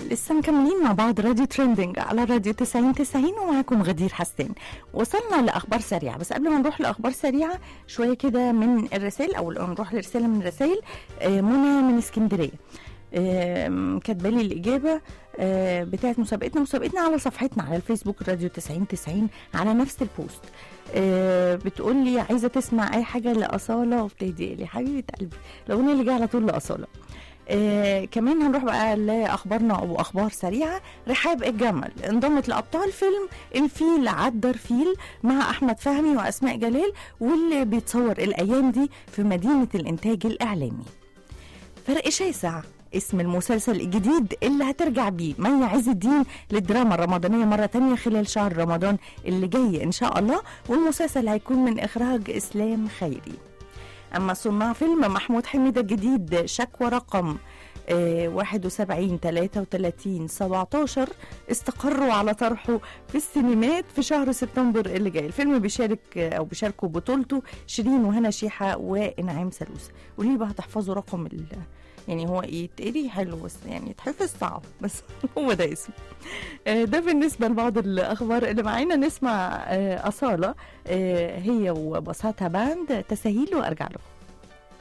لسه مكملين مع بعض راديو ترندنج على راديو 90 90 ومعاكم غدير حسان وصلنا لاخبار سريعه بس قبل ما نروح لاخبار سريعه شويه كده من الرسائل او نروح لرساله من الرسائل آه، منى من اسكندريه آم، كاتبه لي الاجابه آه، بتاعت مسابقتنا مسابقتنا على صفحتنا على الفيسبوك راديو 90 90 على نفس البوست آه، بتقول لي عايزه تسمع اي حاجه لاصاله وبتهدي لي حبيبه قلبي الاغنيه اللي جايه على طول لاصاله آه كمان هنروح بقى لاخبارنا واخبار سريعه رحاب الجمل انضمت لابطال فيلم الفيل عدر فيل مع احمد فهمي واسماء جلال واللي بيتصور الايام دي في مدينه الانتاج الاعلامي فرق شاسع اسم المسلسل الجديد اللي هترجع بيه مي عز الدين للدراما الرمضانية مرة تانية خلال شهر رمضان اللي جاي إن شاء الله والمسلسل هيكون من إخراج إسلام خيري أما صناع فيلم محمود حميدة الجديد شكوى رقم آه، 71 33 17 استقروا على طرحه في السينمات في شهر سبتمبر اللي جاي الفيلم بيشارك آه، او بيشاركوا بطولته شيرين وهنا شيحة وانعام سلوسة وليه بقى تحفظوا رقم ال يعني هو يتقري حلو بس يعني يتحفظ صعب بس هو ده اسمه آه، ده بالنسبة لبعض الأخبار اللي معانا نسمع آه، أصالة آه، هي وبساطة باند تساهيل وأرجع لكم